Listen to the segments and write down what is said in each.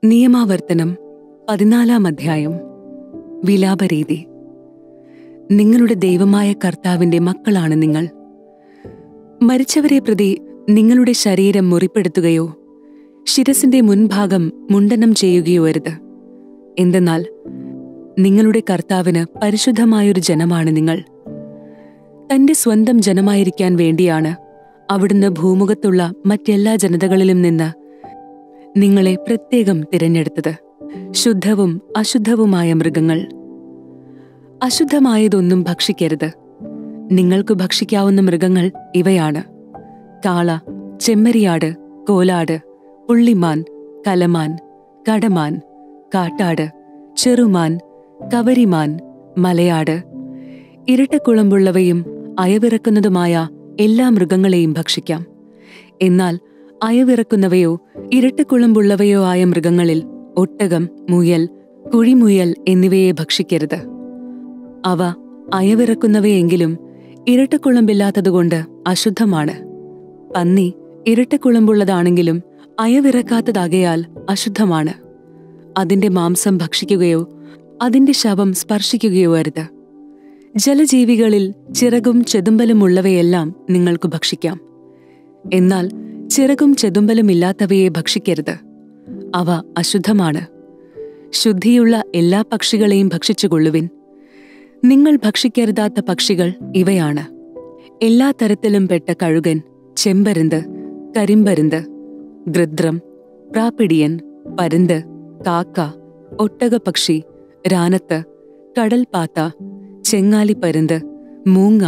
നിയമാവർത്തനം പതിനാലാം അധ്യായം വിലാപരീതി നിങ്ങളുടെ ദൈവമായ കർത്താവിന്റെ മക്കളാണ് നിങ്ങൾ മരിച്ചവരെ പ്രതി നിങ്ങളുടെ ശരീരം മുറിപ്പെടുത്തുകയോ ശിരസിന്റെ മുൻഭാഗം മുണ്ടനം ചെയ്യുകയോ അരുത് എന്തെന്നാൽ നിങ്ങളുടെ കർത്താവിന് പരിശുദ്ധമായൊരു ജനമാണ് നിങ്ങൾ തന്റെ സ്വന്തം ജനമായിരിക്കാൻ വേണ്ടിയാണ് അവിടുന്ന് ഭൂമുഖത്തുള്ള മറ്റെല്ലാ ജനതകളിലും നിന്ന് നിങ്ങളെ പ്രത്യേകം തിരഞ്ഞെടുത്തത് ശുദ്ധവും അശുദ്ധവുമായ മൃഗങ്ങൾ അശുദ്ധമായതൊന്നും ഭക്ഷിക്കരുത് നിങ്ങൾക്ക് ഭക്ഷിക്കാവുന്ന മൃഗങ്ങൾ ഇവയാണ് കാള ചെമ്മരിയാട് കോലാട് പുള്ളിമാൻ കലമാൻ കടമാൻ കാട്ടാട് ചെറുമാൻ കവരിമാൻ മലയാട് ഇരട്ടക്കുളമ്പുള്ളവയും അയവിറക്കുന്നതുമായ എല്ലാ മൃഗങ്ങളെയും ഭക്ഷിക്കാം എന്നാൽ അയവിറക്കുന്നവയോ ഇരട്ടക്കുളമ്പുള്ളവയോ ആയ മൃഗങ്ങളിൽ ഒട്ടകം മുയൽ കുഴിമുയൽ എന്നിവയെ ഭക്ഷിക്കരുത് അവ അയവിറക്കുന്നവയെങ്കിലും ഇരട്ടക്കുളമ്പില്ലാത്തതുകൊണ്ട് അശുദ്ധമാണ് പന്നി ഇരട്ടക്കുളമ്പുള്ളതാണെങ്കിലും അയവിറക്കാത്തതാകയാൽ അശുദ്ധമാണ് അതിന്റെ മാംസം ഭക്ഷിക്കുകയോ അതിന്റെ ശവം സ്പർശിക്കുകയോ അരുത് ജലജീവികളിൽ ചിറകും ചെതുമ്പലും ഉള്ളവയെല്ലാം നിങ്ങൾക്ക് ഭക്ഷിക്കാം എന്നാൽ ചിറകും ചെതുമ്പലും ഇല്ലാത്തവയെ ഭക്ഷിക്കരുത് അവ അശുദ്ധമാണ് ശുദ്ധിയുള്ള എല്ലാ പക്ഷികളെയും ഭക്ഷിച്ചുകൊള്ളുവിൻ നിങ്ങൾ ഭക്ഷിക്കരുതാത്ത പക്ഷികൾ ഇവയാണ് എല്ലാ തരത്തിലും പെട്ട കഴുകൻ ചെമ്പരുന്ത് കരിമ്പരുന്ത് ഗൃദ്രം പ്രാപ്പിടിയൻ പരുന്ത് കാക്ക ഒട്ടകപക്ഷി രാനത്ത് കടൽപാത്ത ചെങ്ങാലിപ്പരുന്ത് മൂങ്ങ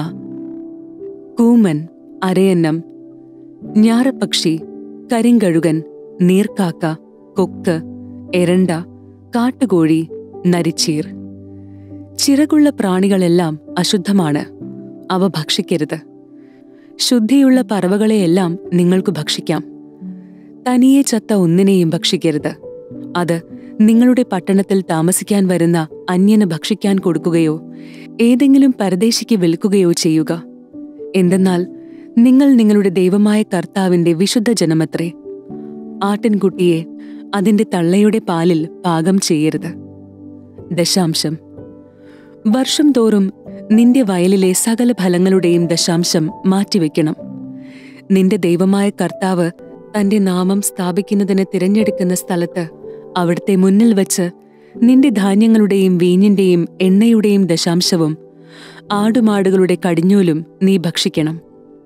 കൂമൻ അരയന്നം ഞാറപ്പക്ഷി കരിങ്കഴുകൻ നീർക്കാക്ക കൊക്ക് എരണ്ട കാട്ടുകോഴി നരിച്ചീർ ചിറകുള്ള പ്രാണികളെല്ലാം അശുദ്ധമാണ് അവ ഭക്ഷിക്കരുത് ശുദ്ധിയുള്ള പറവകളെയെല്ലാം നിങ്ങൾക്ക് ഭക്ഷിക്കാം തനിയെ ചത്ത ഒന്നിനെയും ഭക്ഷിക്കരുത് അത് നിങ്ങളുടെ പട്ടണത്തിൽ താമസിക്കാൻ വരുന്ന അന്യന് ഭക്ഷിക്കാൻ കൊടുക്കുകയോ ഏതെങ്കിലും പരദേശിക്ക് വിൽക്കുകയോ ചെയ്യുക എന്തെന്നാൽ നിങ്ങൾ നിങ്ങളുടെ ദൈവമായ കർത്താവിന്റെ വിശുദ്ധ ജനമത്രേ ആട്ടിൻകുട്ടിയെ അതിന്റെ തള്ളയുടെ പാലിൽ പാകം ചെയ്യരുത് ദശാംശം വർഷം തോറും നിന്റെ വയലിലെ സകല ഫലങ്ങളുടെയും ദശാംശം മാറ്റിവെക്കണം നിന്റെ ദൈവമായ കർത്താവ് തന്റെ നാമം സ്ഥാപിക്കുന്നതിന് തിരഞ്ഞെടുക്കുന്ന സ്ഥലത്ത് അവിടുത്തെ മുന്നിൽ വച്ച് നിന്റെ ധാന്യങ്ങളുടെയും വീഞ്ഞിന്റെയും എണ്ണയുടെയും ദശാംശവും ആടുമാടുകളുടെ കടിഞ്ഞൂലും നീ ഭക്ഷിക്കണം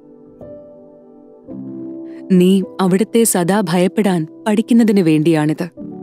നീ അവിടുത്തെ സദാ ഭയപ്പെടാൻ പഠിക്കുന്നതിനു വേണ്ടിയാണിത്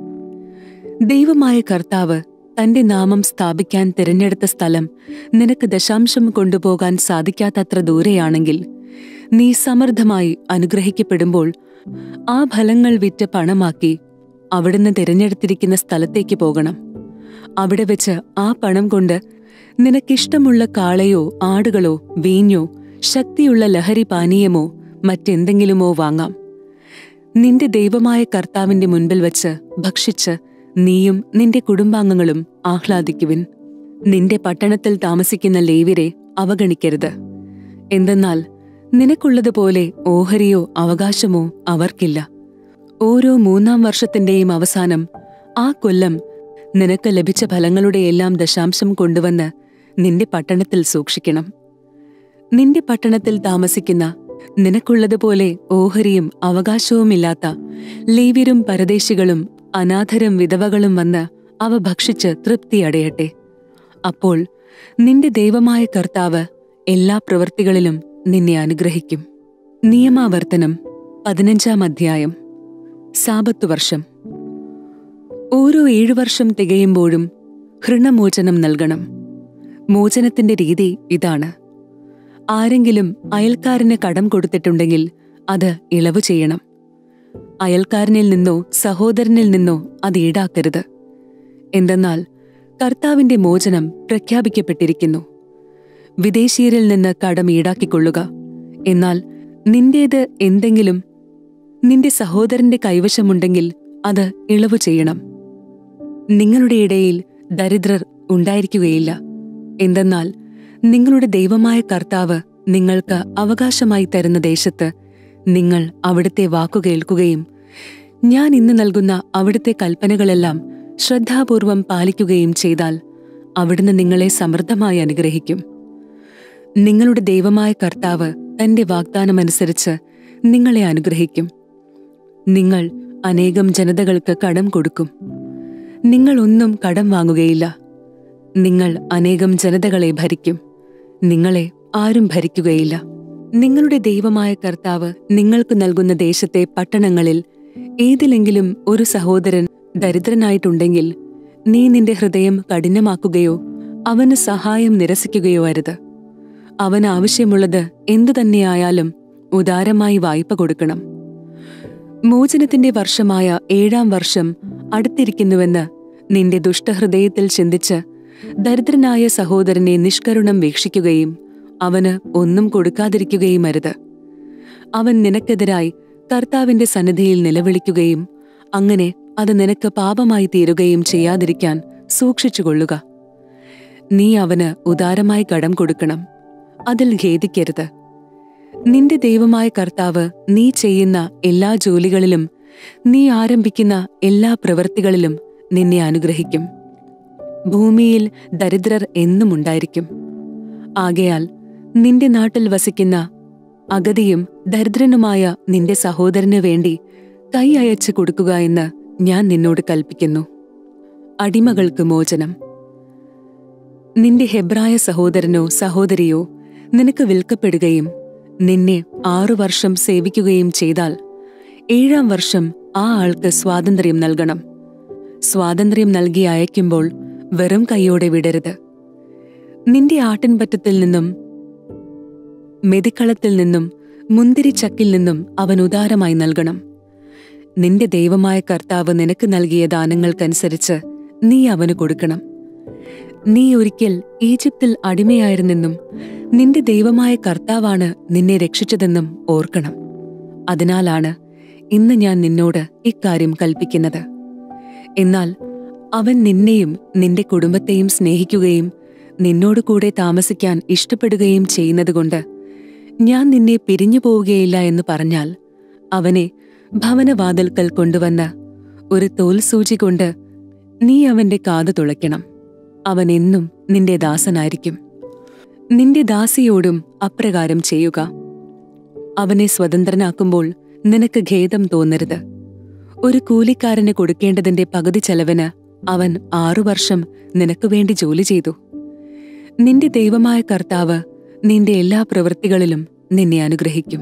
ദൈവമായ കർത്താവ് തന്റെ നാമം സ്ഥാപിക്കാൻ തിരഞ്ഞെടുത്ത സ്ഥലം നിനക്ക് ദശാംശം കൊണ്ടുപോകാൻ സാധിക്കാത്തത്ര ദൂരെയാണെങ്കിൽ നീ സമൃദ്ധമായി അനുഗ്രഹിക്കപ്പെടുമ്പോൾ ആ ഫലങ്ങൾ വിറ്റ് പണമാക്കി അവിടുന്ന് തിരഞ്ഞെടുത്തിരിക്കുന്ന സ്ഥലത്തേക്ക് പോകണം അവിടെ വെച്ച് ആ പണം കൊണ്ട് നിനക്കിഷ്ടമുള്ള കാളയോ ആടുകളോ വീഞ്ഞോ ശക്തിയുള്ള ലഹരി പാനീയമോ മറ്റെന്തെങ്കിലുമോ വാങ്ങാം നിന്റെ ദൈവമായ കർത്താവിന്റെ മുൻപിൽ വച്ച് ഭക്ഷിച്ച് നീയും നിന്റെ കുടുംബാംഗങ്ങളും ആഹ്ലാദിക്കുവിൻ നിന്റെ പട്ടണത്തിൽ താമസിക്കുന്ന ലേവിരെ അവഗണിക്കരുത് എന്തെന്നാൽ നിനക്കുള്ളതുപോലെ ഓഹരിയോ അവകാശമോ അവർക്കില്ല ഓരോ മൂന്നാം വർഷത്തിന്റെയും അവസാനം ആ കൊല്ലം നിനക്ക് ലഭിച്ച ഫലങ്ങളുടെയെല്ലാം ദശാംശം കൊണ്ടുവന്ന് നിന്റെ പട്ടണത്തിൽ സൂക്ഷിക്കണം നിന്റെ പട്ടണത്തിൽ താമസിക്കുന്ന നിനക്കുള്ളതുപോലെ ഓഹരിയും അവകാശവുമില്ലാത്ത ലേവ്യരും പരദേശികളും അനാഥരും വിധവകളും വന്ന് അവ ഭക്ഷിച്ച് തൃപ്തിയടയട്ടെ അപ്പോൾ നിന്റെ ദൈവമായ കർത്താവ് എല്ലാ പ്രവൃത്തികളിലും നിന്നെ അനുഗ്രഹിക്കും നിയമാവർത്തനം പതിനഞ്ചാം അധ്യായം സാപത്തു വർഷം ഓരോ ഏഴു വർഷം തികയുമ്പോഴും ഹൃണമോചനം നൽകണം മോചനത്തിന്റെ രീതി ഇതാണ് ആരെങ്കിലും അയൽക്കാരന് കടം കൊടുത്തിട്ടുണ്ടെങ്കിൽ അത് ഇളവ് ചെയ്യണം അയൽക്കാരനിൽ നിന്നോ സഹോദരനിൽ നിന്നോ അത് ഈടാക്കരുത് എന്തെന്നാൽ കർത്താവിന്റെ മോചനം പ്രഖ്യാപിക്കപ്പെട്ടിരിക്കുന്നു വിദേശീയരിൽ നിന്ന് കടം ഈടാക്കിക്കൊള്ളുക എന്നാൽ നിന്റേത് എന്തെങ്കിലും നിന്റെ സഹോദരന്റെ കൈവശമുണ്ടെങ്കിൽ അത് ഇളവ് ചെയ്യണം നിങ്ങളുടെ ഇടയിൽ ദരിദ്രർ ഉണ്ടായിരിക്കുകയില്ല എന്തെന്നാൽ നിങ്ങളുടെ ദൈവമായ കർത്താവ് നിങ്ങൾക്ക് അവകാശമായി തരുന്ന ദേശത്ത് നിങ്ങൾ അവിടുത്തെ വാക്കു കേൾക്കുകയും ഞാൻ ഇന്ന് നൽകുന്ന അവിടുത്തെ കൽപ്പനകളെല്ലാം ശ്രദ്ധാപൂർവം പാലിക്കുകയും ചെയ്താൽ അവിടുന്ന് നിങ്ങളെ സമൃദ്ധമായി അനുഗ്രഹിക്കും നിങ്ങളുടെ ദൈവമായ കർത്താവ് തന്റെ വാഗ്ദാനമനുസരിച്ച് നിങ്ങളെ അനുഗ്രഹിക്കും നിങ്ങൾ അനേകം ജനതകൾക്ക് കടം കൊടുക്കും നിങ്ങൾ ഒന്നും കടം വാങ്ങുകയില്ല നിങ്ങൾ അനേകം ജനതകളെ ഭരിക്കും നിങ്ങളെ ആരും ഭരിക്കുകയില്ല നിങ്ങളുടെ ദൈവമായ കർത്താവ് നിങ്ങൾക്ക് നൽകുന്ന ദേശത്തെ പട്ടണങ്ങളിൽ ഏതിലെങ്കിലും ഒരു സഹോദരൻ ദരിദ്രനായിട്ടുണ്ടെങ്കിൽ നീ നിന്റെ ഹൃദയം കഠിനമാക്കുകയോ അവന് സഹായം നിരസിക്കുകയോ അരുത് അവന് ആവശ്യമുള്ളത് എന്തു തന്നെയായാലും ഉദാരമായി വായ്പ കൊടുക്കണം മോചനത്തിന്റെ വർഷമായ ഏഴാം വർഷം അടുത്തിരിക്കുന്നുവെന്ന് നിന്റെ ദുഷ്ടഹൃദയത്തിൽ ചിന്തിച്ച് ദരിദ്രനായ സഹോദരനെ നിഷ്കരുണം വീക്ഷിക്കുകയും അവന് ഒന്നും കൊടുക്കാതിരിക്കുകയും അരുത് അവൻ നിനക്കെതിരായി കർത്താവിന്റെ സന്നിധിയിൽ നിലവിളിക്കുകയും അങ്ങനെ അത് നിനക്ക് പാപമായി തീരുകയും ചെയ്യാതിരിക്കാൻ സൂക്ഷിച്ചുകൊള്ളുക നീ അവന് ഉദാരമായി കടം കൊടുക്കണം അതിൽ ഖേദിക്കരുത് നിന്റെ ദൈവമായ കർത്താവ് നീ ചെയ്യുന്ന എല്ലാ ജോലികളിലും നീ ആരംഭിക്കുന്ന എല്ലാ പ്രവൃത്തികളിലും നിന്നെ അനുഗ്രഹിക്കും ഭൂമിയിൽ ദരിദ്രർ എന്നും ഉണ്ടായിരിക്കും ആകയാൽ നിന്റെ നാട്ടിൽ വസിക്കുന്ന അഗതിയും ദരിദ്രനുമായ നിന്റെ സഹോദരന് വേണ്ടി കൈ അയച്ചു കൊടുക്കുക എന്ന് ഞാൻ നിന്നോട് കൽപ്പിക്കുന്നു അടിമകൾക്ക് മോചനം നിന്റെ ഹെബ്രായ സഹോദരനോ സഹോദരിയോ നിനക്ക് വിൽക്കപ്പെടുകയും നിന്നെ ആറു വർഷം സേവിക്കുകയും ചെയ്താൽ ഏഴാം വർഷം ആ ആൾക്ക് സ്വാതന്ത്ര്യം നൽകണം സ്വാതന്ത്ര്യം നൽകി അയക്കുമ്പോൾ വെറും കൈയോടെ വിടരുത് നിന്റെ ആട്ടിൻപറ്റത്തിൽ നിന്നും മെതിക്കളത്തിൽ നിന്നും മുന്തിരിച്ചക്കിൽ നിന്നും അവൻ ഉദാരമായി നൽകണം നിന്റെ ദൈവമായ കർത്താവ് നിനക്ക് നൽകിയ ദാനങ്ങൾക്കനുസരിച്ച് നീ അവന് കൊടുക്കണം നീ ഒരിക്കൽ ഈജിപ്തിൽ അടിമയായിരുന്നെന്നും നിന്റെ ദൈവമായ കർത്താവാണ് നിന്നെ രക്ഷിച്ചതെന്നും ഓർക്കണം അതിനാലാണ് ഇന്ന് ഞാൻ നിന്നോട് ഇക്കാര്യം കൽപ്പിക്കുന്നത് എന്നാൽ അവൻ നിന്നെയും നിന്റെ കുടുംബത്തെയും സ്നേഹിക്കുകയും നിന്നോട് കൂടെ താമസിക്കാൻ ഇഷ്ടപ്പെടുകയും ചെയ്യുന്നതുകൊണ്ട് ഞാൻ നിന്നെ പിരിഞ്ഞു പോവുകയില്ല എന്ന് പറഞ്ഞാൽ അവനെ ഭവനവാതിൽക്കൽ കൊണ്ടുവന്ന് ഒരു തോൽ സൂചി കൊണ്ട് നീ അവന്റെ കാത് തുളയ്ക്കണം അവൻ എന്നും നിന്റെ ദാസനായിരിക്കും നിന്റെ ദാസിയോടും അപ്രകാരം ചെയ്യുക അവനെ സ്വതന്ത്രനാക്കുമ്പോൾ നിനക്ക് ഖേദം തോന്നരുത് ഒരു കൂലിക്കാരന് കൊടുക്കേണ്ടതിന്റെ പകുതി ചെലവിന് അവൻ ആറു വർഷം നിനക്ക് വേണ്ടി ജോലി ചെയ്തു നിന്റെ ദൈവമായ കർത്താവ് നിന്റെ എല്ലാ പ്രവൃത്തികളിലും നിന്നെ അനുഗ്രഹിക്കും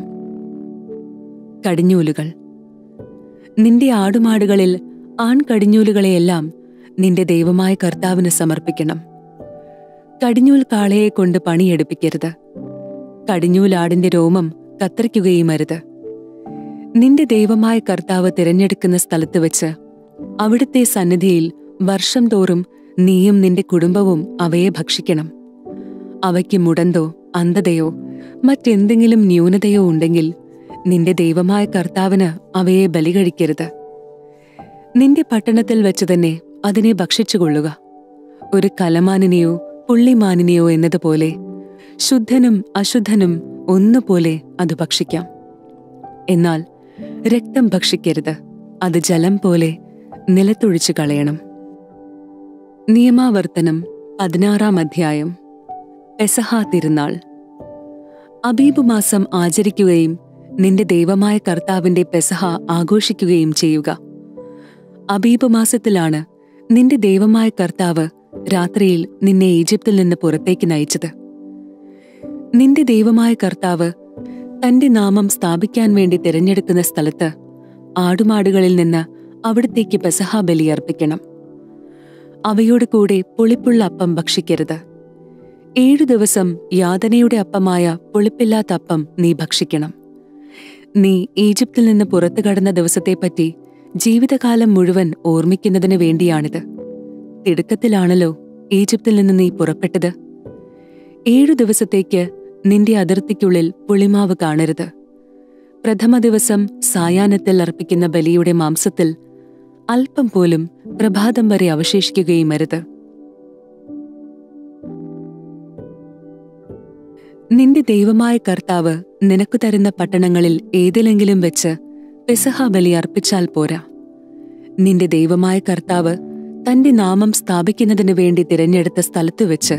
കടിഞ്ഞൂലുകൾ നിന്റെ ആടുമാടുകളിൽ ആൺകടിഞ്ഞൂലുകളെയെല്ലാം നിന്റെ ദൈവമായ കർത്താവിന് സമർപ്പിക്കണം കടിഞ്ഞൂൽ കാളയെ കൊണ്ട് പണിയെടുപ്പിക്കരുത് കടിഞ്ഞൂലാടിന്റെ രോമം കത്തിരിക്കുകയും അരുത് നിന്റെ ദൈവമായ കർത്താവ് തിരഞ്ഞെടുക്കുന്ന സ്ഥലത്ത് വെച്ച് അവിടുത്തെ സന്നിധിയിൽ വർഷം തോറും നീയും നിന്റെ കുടുംബവും അവയെ ഭക്ഷിക്കണം അവയ്ക്ക് മുടന്തോ അന്ധതയോ മറ്റെന്തെങ്കിലും ന്യൂനതയോ ഉണ്ടെങ്കിൽ നിന്റെ ദൈവമായ കർത്താവിന് അവയെ ബലി കഴിക്കരുത് നിന്റെ പട്ടണത്തിൽ വെച്ച് തന്നെ അതിനെ ഭക്ഷിച്ചുകൊള്ളുക ഒരു കലമാനിനെയോ പുള്ളിമാനിനെയോ എന്നതുപോലെ ശുദ്ധനും അശുദ്ധനും ഒന്നുപോലെ അത് ഭക്ഷിക്കാം എന്നാൽ രക്തം ഭക്ഷിക്കരുത് അത് ജലം പോലെ നിലത്തൊഴിച്ചു കളയണം നിയമാവർത്തനം പതിനാറാം അധ്യായം പെസഹ തിരുനാൾ അബീബ് മാസം ആചരിക്കുകയും നിന്റെ ദൈവമായ കർത്താവിന്റെ പെസഹ ആഘോഷിക്കുകയും ചെയ്യുക അബീബ് മാസത്തിലാണ് നിന്റെ ദൈവമായ കർത്താവ് രാത്രിയിൽ നിന്നെ ഈജിപ്തിൽ നിന്ന് പുറത്തേക്ക് നയിച്ചത് നിന്റെ ദൈവമായ കർത്താവ് തന്റെ നാമം സ്ഥാപിക്കാൻ വേണ്ടി തിരഞ്ഞെടുക്കുന്ന സ്ഥലത്ത് ആടുമാടുകളിൽ നിന്ന് അവിടത്തേക്ക് പെസഹ ബലി അർപ്പിക്കണം അവയോട് കൂടെ പുളിപ്പുള്ള അപ്പം ഭക്ഷിക്കരുത് ഏഴു ദിവസം യാതനയുടെ അപ്പമായ പുളിപ്പില്ലാത്ത അപ്പം നീ ഭക്ഷിക്കണം നീ ഈജിപ്തിൽ നിന്ന് പുറത്തു കടന്ന ദിവസത്തെപ്പറ്റി ജീവിതകാലം മുഴുവൻ ഓർമ്മിക്കുന്നതിന് വേണ്ടിയാണിത് തിടുക്കത്തിലാണല്ലോ ഈജിപ്തിൽ നിന്ന് നീ പുറപ്പെട്ടത് ഏഴു ദിവസത്തേക്ക് നിന്റെ അതിർത്തിക്കുള്ളിൽ പുളിമാവ് കാണരുത് പ്രഥമ ദിവസം സായാഹ്നത്തിൽ അർപ്പിക്കുന്ന ബലിയുടെ മാംസത്തിൽ അല്പം പോലും പ്രഭാതം വരെ അവശേഷിക്കുകയും അരുത് നിന്റെ ദൈവമായ കർത്താവ് നിനക്കു തരുന്ന പട്ടണങ്ങളിൽ ഏതിലെങ്കിലും വെച്ച് പെസഹ ബലി അർപ്പിച്ചാൽ പോരാ നിന്റെ ദൈവമായ കർത്താവ് തന്റെ നാമം സ്ഥാപിക്കുന്നതിനു വേണ്ടി തിരഞ്ഞെടുത്ത സ്ഥലത്ത് വെച്ച്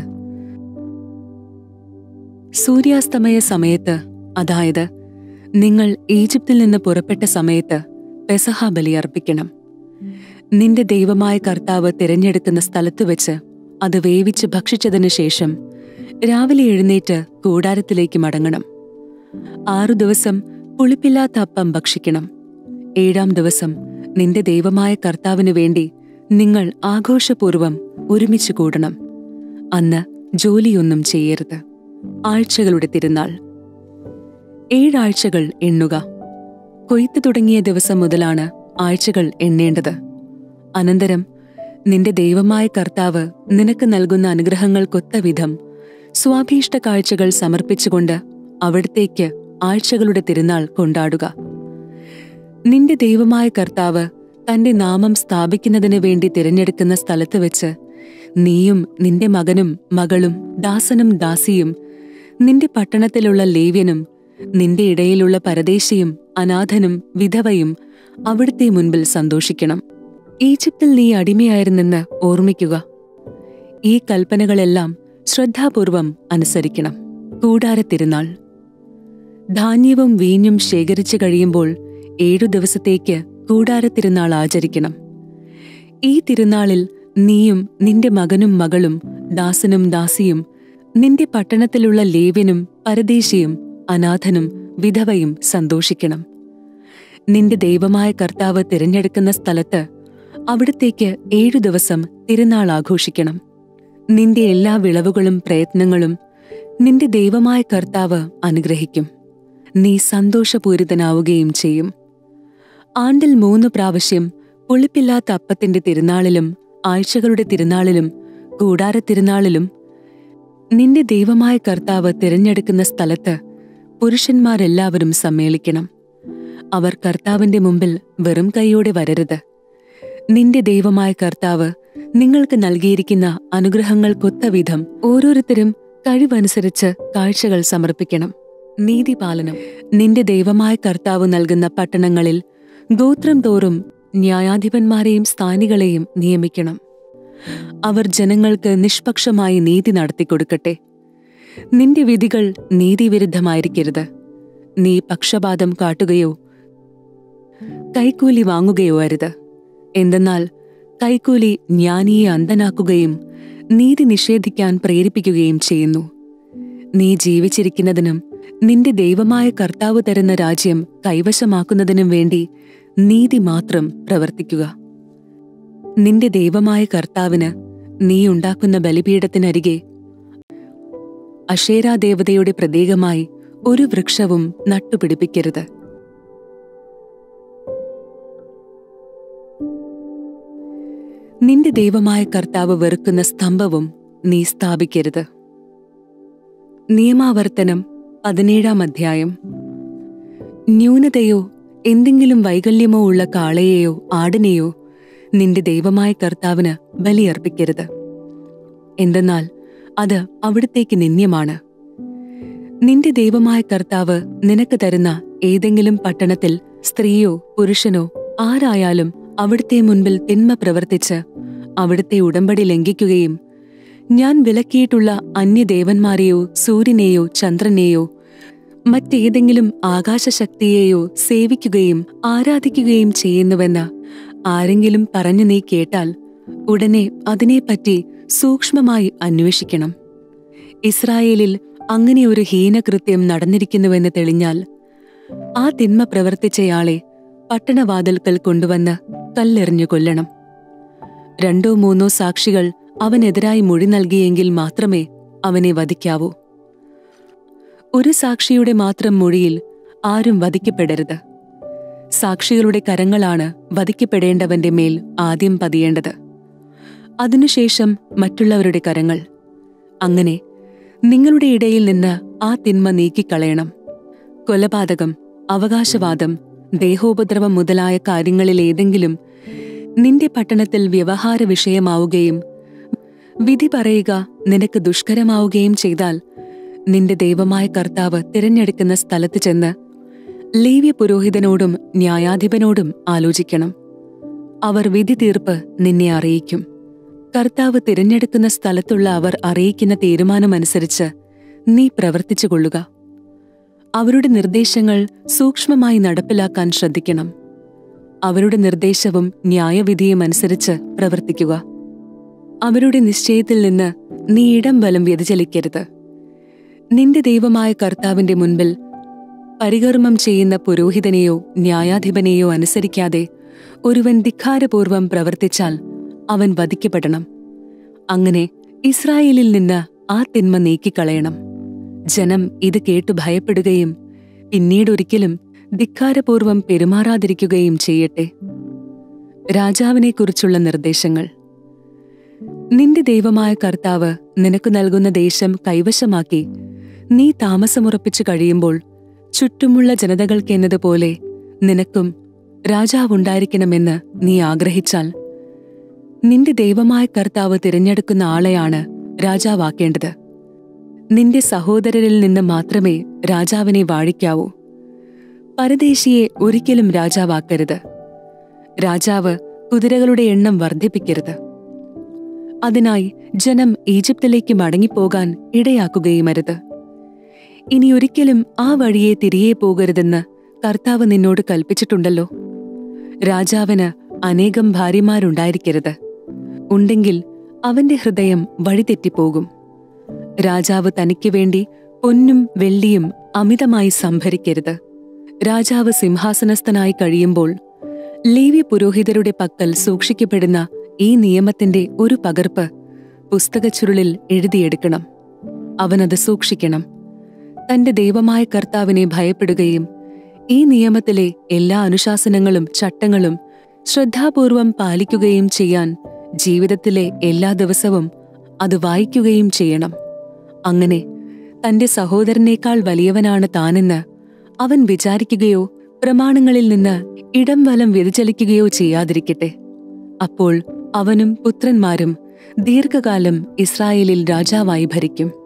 സൂര്യാസ്തമയ സമയത്ത് അതായത് നിങ്ങൾ ഈജിപ്തിൽ നിന്ന് പുറപ്പെട്ട സമയത്ത് പെസഹ ബലി അർപ്പിക്കണം നിന്റെ ദൈവമായ കർത്താവ് തിരഞ്ഞെടുക്കുന്ന സ്ഥലത്ത് വെച്ച് അത് വേവിച്ച് ഭക്ഷിച്ചതിനു ശേഷം രാവിലെ എഴുന്നേറ്റ് കൂടാരത്തിലേക്ക് മടങ്ങണം ആറു ദിവസം പുളിപ്പില്ലാത്ത അപ്പം ഭക്ഷിക്കണം ഏഴാം ദിവസം നിന്റെ ദൈവമായ കർത്താവിനു വേണ്ടി നിങ്ങൾ ആഘോഷപൂർവം ഒരുമിച്ച് കൂടണം അന്ന് ജോലിയൊന്നും ചെയ്യരുത് ആഴ്ചകളുടെ തിരുനാൾ ഏഴാഴ്ചകൾ എണ്ണുക കൊയ്ത്ത് തുടങ്ങിയ ദിവസം മുതലാണ് ആഴ്ചകൾ എണ്ണേണ്ടത് അനന്തരം നിന്റെ ദൈവമായ കർത്താവ് നിനക്ക് നൽകുന്ന അനുഗ്രഹങ്ങൾക്കൊത്ത വിധം സ്വാഭീഷ്ട കാഴ്ചകൾ സമർപ്പിച്ചുകൊണ്ട് അവിടത്തേക്ക് ആഴ്ചകളുടെ തിരുനാൾ കൊണ്ടാടുക നിന്റെ ദൈവമായ കർത്താവ് തന്റെ നാമം സ്ഥാപിക്കുന്നതിന് വേണ്ടി തിരഞ്ഞെടുക്കുന്ന സ്ഥലത്ത് വെച്ച് നീയും നിന്റെ മകനും മകളും ദാസനും ദാസിയും നിന്റെ പട്ടണത്തിലുള്ള ലേവ്യനും നിന്റെ ഇടയിലുള്ള പരദേശിയും അനാഥനും വിധവയും അവിടുത്തെ മുൻപിൽ സന്തോഷിക്കണം ഈജിപ്തിൽ നീ അടിമയായിരുന്നെന്ന് ഓർമ്മിക്കുക ഈ കൽപ്പനകളെല്ലാം ശ്രദ്ധാപൂർവം അനുസരിക്കണം കൂടാര തിരുനാൾ ധാന്യവും വീഞ്ഞും ശേഖരിച്ചു കഴിയുമ്പോൾ ഏഴു ദിവസത്തേക്ക് കൂടാര തിരുനാൾ ആചരിക്കണം ഈ തിരുനാളിൽ നീയും നിന്റെ മകനും മകളും ദാസനും ദാസിയും നിന്റെ പട്ടണത്തിലുള്ള ലേവ്യനും പരദേശിയും അനാഥനും വിധവയും സന്തോഷിക്കണം നിന്റെ ദൈവമായ കർത്താവ് തിരഞ്ഞെടുക്കുന്ന സ്ഥലത്ത് അവിടത്തേക്ക് ഏഴു ദിവസം തിരുനാൾ ആഘോഷിക്കണം നിന്റെ എല്ലാ വിളവുകളും പ്രയത്നങ്ങളും നിന്റെ ദൈവമായ കർത്താവ് അനുഗ്രഹിക്കും നീ സന്തോഷപൂരിതനാവുകയും ചെയ്യും ആണ്ടിൽ മൂന്ന് പ്രാവശ്യം പുളിപ്പില്ലാത്ത അപ്പത്തിന്റെ തിരുനാളിലും ആഴ്ചകളുടെ തിരുനാളിലും കൂടാര തിരുനാളിലും നിന്റെ ദൈവമായ കർത്താവ് തിരഞ്ഞെടുക്കുന്ന സ്ഥലത്ത് പുരുഷന്മാരെല്ലാവരും സമ്മേളിക്കണം അവർ കർത്താവിന്റെ മുമ്പിൽ വെറും കൈയോടെ വരരുത് നിന്റെ ദൈവമായ കർത്താവ് നിങ്ങൾക്ക് നൽകിയിരിക്കുന്ന അനുഗ്രഹങ്ങൾക്കൊത്ത വിധം ഓരോരുത്തരും കഴിവനുസരിച്ച് കാഴ്ചകൾ സമർപ്പിക്കണം നീതിപാലനം നിന്റെ ദൈവമായ കർത്താവ് നൽകുന്ന പട്ടണങ്ങളിൽ ഗോത്രം തോറും ന്യായാധിപന്മാരെയും സ്ഥാനികളെയും നിയമിക്കണം അവർ ജനങ്ങൾക്ക് നിഷ്പക്ഷമായി നീതി നടത്തിക്കൊടുക്കട്ടെ നിന്റെ വിധികൾ നീതിവിരുദ്ധമായിരിക്കരുത് നീ പക്ഷപാതം കാട്ടുകയോ കൈക്കൂലി വാങ്ങുകയോ അരുത് എന്തെന്നാൽ കൈക്കൂലി ജ്ഞാനിയെ അന്ധനാക്കുകയും നീതി നിഷേധിക്കാൻ പ്രേരിപ്പിക്കുകയും ചെയ്യുന്നു നീ ജീവിച്ചിരിക്കുന്നതിനും നിന്റെ ദൈവമായ കർത്താവ് തരുന്ന രാജ്യം കൈവശമാക്കുന്നതിനും വേണ്ടി നീതി മാത്രം പ്രവർത്തിക്കുക നിന്റെ ദൈവമായ കർത്താവിന് നീ ഉണ്ടാക്കുന്ന ബലിപീഠത്തിനരികെ അഷേരാ ദേവതയുടെ പ്രതീകമായി ഒരു വൃക്ഷവും നട്ടുപിടിപ്പിക്കരുത് നിന്റെ ദൈവമായ കർത്താവ് വെറുക്കുന്ന സ്തംഭവും നീ സ്ഥാപിക്കരുത് നിയമാവർത്തനം പതിനേഴാം അധ്യായം ന്യൂനതയോ എന്തെങ്കിലും വൈകല്യമോ ഉള്ള കാളയെയോ ആടിനെയോ നിന്റെ ദൈവമായ കർത്താവിന് ബലിയർപ്പിക്കരുത് എന്തെന്നാൽ അത് അവിടത്തേക്ക് നിന്ദ്യമാണ് നിന്റെ ദൈവമായ കർത്താവ് നിനക്ക് തരുന്ന ഏതെങ്കിലും പട്ടണത്തിൽ സ്ത്രീയോ പുരുഷനോ ആരായാലും അവിടുത്തെ മുൻപിൽ തിന്മ പ്രവർത്തിച്ച് അവിടുത്തെ ഉടമ്പടി ലംഘിക്കുകയും ഞാൻ വിലക്കിയിട്ടുള്ള അന്യദേവന്മാരെയോ സൂര്യനെയോ ചന്ദ്രനെയോ മറ്റേതെങ്കിലും ആകാശശക്തിയെയോ സേവിക്കുകയും ആരാധിക്കുകയും ചെയ്യുന്നുവെന്ന് ആരെങ്കിലും പറഞ്ഞു നീ കേട്ടാൽ ഉടനെ അതിനെപ്പറ്റി സൂക്ഷ്മമായി അന്വേഷിക്കണം ഇസ്രായേലിൽ അങ്ങനെ ഒരു ഹീനകൃത്യം നടന്നിരിക്കുന്നുവെന്ന് തെളിഞ്ഞാൽ ആ തിന്മ പ്രവർത്തിച്ചയാളെ പട്ടണവാതിൽക്കൽ കൊണ്ടുവന്ന് കല്ലെറിഞ്ഞു കൊല്ലണം രണ്ടോ മൂന്നോ സാക്ഷികൾ അവനെതിരായി മൊഴി നൽകിയെങ്കിൽ മാത്രമേ അവനെ വധിക്കാവൂ ഒരു സാക്ഷിയുടെ മാത്രം മൊഴിയിൽ ആരും വധിക്കപ്പെടരുത് സാക്ഷികളുടെ കരങ്ങളാണ് വധിക്കപ്പെടേണ്ടവന്റെ മേൽ ആദ്യം പതിയേണ്ടത് അതിനുശേഷം മറ്റുള്ളവരുടെ കരങ്ങൾ അങ്ങനെ നിങ്ങളുടെ ഇടയിൽ നിന്ന് ആ തിന്മ നീക്കിക്കളയണം കൊലപാതകം അവകാശവാദം ദേഹോപദ്രവം മുതലായ കാര്യങ്ങളിൽ ഏതെങ്കിലും നിന്റെ പട്ടണത്തിൽ വ്യവഹാര വിഷയമാവുകയും വിധി പറയുക നിനക്ക് ദുഷ്കരമാവുകയും ചെയ്താൽ നിന്റെ ദൈവമായ കർത്താവ് തിരഞ്ഞെടുക്കുന്ന സ്ഥലത്ത് ചെന്ന് ലേവ്യ പുരോഹിതനോടും ന്യായാധിപനോടും ആലോചിക്കണം അവർ വിധി തീർപ്പ് നിന്നെ അറിയിക്കും കർത്താവ് തിരഞ്ഞെടുക്കുന്ന സ്ഥലത്തുള്ള അവർ അറിയിക്കുന്ന തീരുമാനമനുസരിച്ച് നീ പ്രവർത്തിച്ചു കൊള്ളുക അവരുടെ നിർദ്ദേശങ്ങൾ സൂക്ഷ്മമായി നടപ്പിലാക്കാൻ ശ്രദ്ധിക്കണം അവരുടെ നിർദ്ദേശവും ന്യായവിധിയും അനുസരിച്ച് പ്രവർത്തിക്കുക അവരുടെ നിശ്ചയത്തിൽ നിന്ന് നീ ഇടം വലം വ്യതിചലിക്കരുത് നിന്റെ ദൈവമായ കർത്താവിന്റെ മുൻപിൽ പരികർമ്മം ചെയ്യുന്ന പുരോഹിതനെയോ ന്യായാധിപനെയോ അനുസരിക്കാതെ ഒരുവൻ ധിക്കാരപൂർവം പ്രവർത്തിച്ചാൽ അവൻ വധിക്കപ്പെടണം അങ്ങനെ ഇസ്രായേലിൽ നിന്ന് ആ തിന്മ നീക്കിക്കളയണം ജനം ഇത് കേട്ടു ഭയപ്പെടുകയും പിന്നീടൊരിക്കലും ധിക്കാരപൂർവം പെരുമാറാതിരിക്കുകയും ചെയ്യട്ടെ രാജാവിനെക്കുറിച്ചുള്ള നിർദ്ദേശങ്ങൾ നിന്റെ ദൈവമായ കർത്താവ് നിനക്ക് നൽകുന്ന ദേശം കൈവശമാക്കി നീ താമസമുറപ്പിച്ചു കഴിയുമ്പോൾ ചുറ്റുമുള്ള ജനതകൾക്കെന്നതുപോലെ നിനക്കും രാജാവുണ്ടായിരിക്കണമെന്ന് നീ ആഗ്രഹിച്ചാൽ നിന്റെ ദൈവമായ കർത്താവ് തിരഞ്ഞെടുക്കുന്ന ആളെയാണ് രാജാവാക്കേണ്ടത് നിന്റെ സഹോദരരിൽ നിന്ന് മാത്രമേ രാജാവിനെ വാഴിക്കാവൂ പരദേശിയെ ഒരിക്കലും രാജാവാക്കരുത് രാജാവ് കുതിരകളുടെ എണ്ണം വർദ്ധിപ്പിക്കരുത് അതിനായി ജനം ഈജിപ്തിലേക്ക് മടങ്ങിപ്പോകാൻ ഇടയാക്കുകയുമരുത് ഇനി ഒരിക്കലും ആ വഴിയെ തിരികെ പോകരുതെന്ന് കർത്താവ് നിന്നോട് കൽപ്പിച്ചിട്ടുണ്ടല്ലോ രാജാവിന് അനേകം ഭാര്യമാരുണ്ടായിരിക്കരുത് ഉണ്ടെങ്കിൽ അവന്റെ ഹൃദയം വഴിതെറ്റിപ്പോകും രാജാവ് തനിക്ക് വേണ്ടി പൊന്നും വെള്ളിയും അമിതമായി സംഭരിക്കരുത് രാജാവ് സിംഹാസനസ്ഥനായി കഴിയുമ്പോൾ ലേവ്യ പുരോഹിതരുടെ പക്കൽ സൂക്ഷിക്കപ്പെടുന്ന ഈ നിയമത്തിന്റെ ഒരു പകർപ്പ് പുസ്തകച്ചുരുളിൽ എഴുതിയെടുക്കണം അവനത് സൂക്ഷിക്കണം തന്റെ ദൈവമായ കർത്താവിനെ ഭയപ്പെടുകയും ഈ നിയമത്തിലെ എല്ലാ അനുശാസനങ്ങളും ചട്ടങ്ങളും ശ്രദ്ധാപൂർവം പാലിക്കുകയും ചെയ്യാൻ ജീവിതത്തിലെ എല്ലാ ദിവസവും അത് വായിക്കുകയും ചെയ്യണം അങ്ങനെ തന്റെ സഹോദരനേക്കാൾ വലിയവനാണ് താനെന്ന് അവൻ വിചാരിക്കുകയോ പ്രമാണങ്ങളിൽ നിന്ന് ഇടം വലം വ്യതിചലിക്കുകയോ ചെയ്യാതിരിക്കട്ടെ അപ്പോൾ അവനും പുത്രന്മാരും ദീർഘകാലം ഇസ്രായേലിൽ രാജാവായി ഭരിക്കും